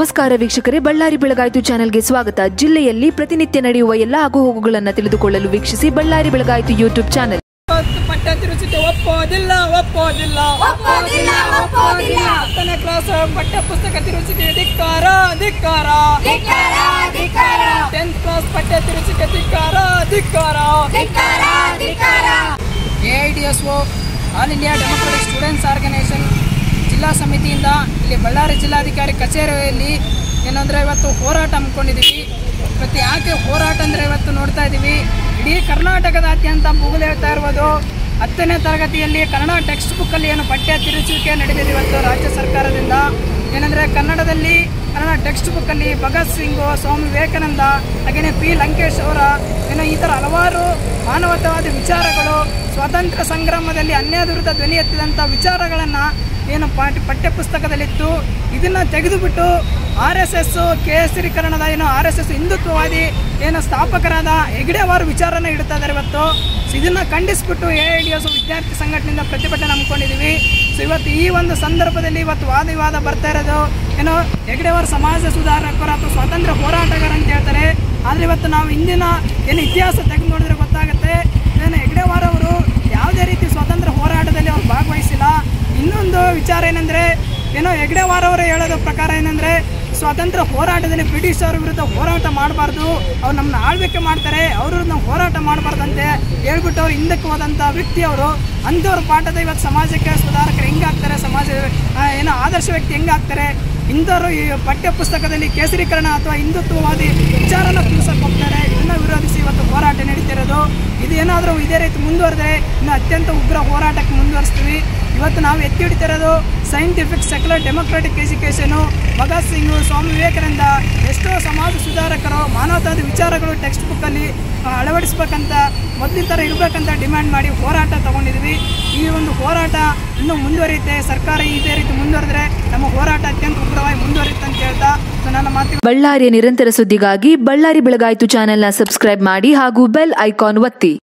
ನಮಸ್ಕಾರ ವೀಕ್ಷಕರೇ ಬಳ್ಳಾರಿ ಬೆಳಗಾಯಿತು ಚಾನೆಲ್ಗೆ ಸ್ವಾಗತ ಜಿಲ್ಲೆಯಲ್ಲಿ ಪ್ರತಿನಿತ್ಯ ನಡೆಯುವ ಎಲ್ಲ ಆಗುಹೋಗುಗಳನ್ನು ತಿಳಿದುಕೊಳ್ಳಲು ವೀಕ್ಷಿಸಿ ಬಳ್ಳಾರಿ ಬೆಳಗಾಯಿತು ಯೂಟ್ಯೂಬ್ ಚಾನೆಲ್ ಇವತ್ತು ಪಟ್ಟ ತಿರುಚಿಕೆ ಒಪ್ಪೋದಿಲ್ಲ ಒಪ್ಪೋದಿಲ್ಲ ಒಪ್ಪೋದಿಲ್ಲ, ಒಪ್ಪೋದಿಲ್ಲ. ಹತ್ತನೇ ಕ್ಲಾಸ್ ಪಠ್ಯ ಪುಸ್ತಕ ತಿರುಚಿಕೆ ಧಿಕ್ಕಾರ ಧಿಕ್ಕಾರ ಧಿಕ್ಕಾರ, ಧಿಕ್ಕಾರ. ಟೆಂತ್ ಕ್ಲಾಸ್ ಪಠ್ಯ ತಿರುಚಿಕೆ ಧಿಕ್ಕಾರ ಧಿಕ್ಕಾರ ಧಿಕ್ಕಾರ, ಧಿಕ್ಕಾರ. AIDSO all India democratic students organisation ಜಿಲ್ಲಾ ಸಮಿತಿಯಿಂದ ಇಲ್ಲಿ ಬಳ್ಳಾರಿ ಜಿಲ್ಲಾಧಿಕಾರಿ ಕಚೇರಿಯಲ್ಲಿ ಏನಂದ್ರೆ ಇವತ್ತು ಹೋರಾಟ ಹಮ್ಮಿಕೊಂಡಿದ್ದೀವಿ ಇವತ್ತು ಯಾಕೆ ಹೋರಾಟ ಅಂದರೆ ಇವತ್ತು ನೋಡ್ತಾ ಇದ್ದೀವಿ ಇಡೀ ಕರ್ನಾಟಕದಾದ್ಯಂತ ಮುಗಿಲು ಹೇಳ್ತಾ ಇರ್ಬೋದು ಹತ್ತನೇ ತರಗತಿಯಲ್ಲಿ ಕನ್ನಡ ಟೆಕ್ಸ್ಟ್ ಬುಕ್ಕಲ್ಲಿ ಏನು ಪಠ್ಯ ತಿರುಚುವಿಕೆ ನಡೆದಿದೆ ಇವತ್ತು ರಾಜ್ಯ ಸರ್ಕಾರದಿಂದ ಏನಂದರೆ ಕನ್ನಡದಲ್ಲಿ ಕನ್ನಡ ಟೆಕ್ಸ್ಟ್ ಬುಕ್ಕಲ್ಲಿ ಭಗತ್ ಸಿಂಗು ಸ್ವಾಮಿ ವಿವೇಕಾನಂದ ಹಾಗೆಯೇ ಪಿ ಲಂಕೇಶ್ ಅವರ ಏನೋ ಈ ಥರ ಹಲವಾರು ಮಾನವತಾವಾದಿ ವಿಚಾರಗಳು ಸ್ವಾತಂತ್ರ್ಯ ಸಂಗ್ರಾಮದಲ್ಲಿ ಅನ್ಯಾಯದ ವಿರುದ್ಧ ಧ್ವನಿ ಎತ್ತಿದಂಥ ವಿಚಾರಗಳನ್ನು ಏನು ಪಾಠ ಪಠ್ಯ ಪುಸ್ತಕದಲ್ಲಿತ್ತು ಇದನ್ನು ತೆಗೆದುಬಿಟ್ಟು ಆರ್ ಎಸ್ ಎಸ್ ಕೇಸರೀಕರಣದ ಏನು ಆರ್ ಎಸ್ ಎಸ್ ಹಿಂದುತ್ವವಾದಿ ಏನು ಸ್ಥಾಪಕರಾದ ಹೆಗ್ಡೆವಾರು ವಿಚಾರನ ಇಡ್ತಾ ಇದ್ದಾರೆ ಇವತ್ತು ಸೊ ಇದನ್ನು ಖಂಡಿಸ್ಬಿಟ್ಟು ಎ ಐ ಡಿ ಎಸ್ ವಿದ್ಯಾರ್ಥಿ ಸಂಘಟನೆಯಿಂದ ಪ್ರತಿಭಟನೆ ಹಮ್ಮಿಕೊಂಡಿದ್ದೀವಿ ಸೊ ಇವತ್ತು ಈ ಒಂದು ಸಂದರ್ಭದಲ್ಲಿ ಇವತ್ತು ವಾದ ವಿವಾದ ಬರ್ತಾ ಇರೋದು ಏನೋ ಹೆಗ್ಡೆವಾರ ಸಮಾಜ ಸುಧಾರಕರು ಅಥವಾ ಸ್ವಾತಂತ್ರ್ಯ ಹೋರಾಟಗಾರ ಅಂತ ಹೇಳ್ತಾರೆ ಆದರೆ ಇವತ್ತು ನಾವು ಇಂದಿನ ಏನು ಇತಿಹಾಸ ತೆಗೆದು ನೋಡಿದ್ರೆ ಗೊತ್ತಾಗುತ್ತೆ ಏನು ಹೆಗ್ಡೆವಾರ ಅವರು ಯಾವುದೇ ರೀತಿ ಸ್ವಾತಂತ್ರ್ಯ ಹೋರಾಟದಲ್ಲಿ ಅವ್ರು ಭಾಗವಹಿಸಿಲ್ಲ ಇನ್ನೊಂದು ವಿಚಾರ ಏನಂದರೆ ಏನೋ ಹೆಗ್ಡೆವಾರ ಅವರು ಹೇಳೋದ್ರ ಪ್ರಕಾರ ಏನಂದರೆ ಸ್ವಾತಂತ್ರ್ಯ ಹೋರಾಟದಲ್ಲಿ ಬ್ರಿಟಿಷರ ವಿರುದ್ಧ ಹೋರಾಟ ಮಾಡಬಾರ್ದು ಅವ್ರು ನಮ್ಮನ್ನ ಆಳ್ವಿಕೆ ಮಾಡ್ತಾರೆ ಅವರು ನಾವು ಹೋರಾಟ ಮಾಡಬಾರ್ದಂತೆ ಹೇಳ್ಬಿಟ್ಟು ಅವ್ರು ಹಿಂದಕ್ಕೆ ಹೋದಂಥ ವ್ಯಕ್ತಿ ಅವರು ಅಂಥವ್ರ ಪಾಠದ ಇವತ್ತು ಸಮಾಜಕ್ಕೆ ಸುಧಾರಕರು ಹೆಂಗಾಗ್ತಾರೆ ಸಮಾಜ ಆ, ಏನೋ ಆದರ್ಶ ವ್ಯಕ್ತಿ ಹೆಂಗಾಗ್ತಾರೆ ಇಂಥವ್ರು ಈ ಪಠ್ಯ ಪುಸ್ತಕದಲ್ಲಿ ಕೇಸರೀಕರಣ ಅಥವಾ ಹಿಂದುತ್ವವಾದಿ ವಿಚಾರನ ತಿಳಿಸಕ್ಕೆ ಹೋಗ್ತಾರೆ ಇದನ್ನ ವಿರೋಧಿಸಿ ಇವತ್ತು ಹೋರಾಟ ನಡೀತಿರೋದು ಇದು ಏನಾದರೂ ಇದೇ ರೀತಿ ಮುಂದುವರೆದ್ರೆ ಇನ್ನು ಅತ್ಯಂತ ಉಗ್ರ ಹೋರಾಟಕ್ಕೆ ಮುಂದುವರಿಸ್ತೀವಿ ಇವತ್ತು ನಾವು ಎತ್ತಿ ಹಿಡಿತಿರೋದು scientific secular democratic education Bhagat Singh Swami Vivekananda ಎಷ್ಟೋ ಸಮಾಜ ಸುಧಾರಕರು ಮಾನವತಾವಾದಿ ವಿಚಾರಗಳು ಟೆಕ್ಸ್ಟ್ ಬುಕ್ಕಲ್ಲಿ ಆ, ಅಳವಡಿಸ್ಬೇಕಂತ ಮೊದಲಿನ ಥರ ಇರಬೇಕಂತ ಡಿಮ್ಯಾಂಡ್ ಮಾಡಿ ಹೋರಾಟ ತಗೊಂಡಿದ್ವಿ ಈ ಒಂದು ಹೋರಾಟ ಇನ್ನೂ ಮುಂದುವರಿಯುತ್ತೆ ಸರ್ಕಾರ ಇದೇ ರೀತಿ ಮುಂದುವರೆದ್ರೆ ನಮ್ಮ ಹೋರಾಟ ಅತ್ಯಂತ ಉಗ್ರವಾಗಿ ಮುಂದುವರಿಯುತ್ತೆ ಅಂತ ಹೇಳ್ತಾ ಸೊ ನನ್ನ ಮಾತು ಬಳ್ಳಾರಿಯ ನಿರಂತರ ಸುದ್ದಿಗಾಗಿ ಬಳ್ಳಾರಿ ಬೆಳಗಾಯಿತು ಚಾನೆಲ್ನ ಸಬ್ಸ್ಕ್ರೈಬ್ ಮಾಡಿ ಹಾಗೂ ಬೆಲ್ ಐಕಾನ್ ಒತ್ತಿ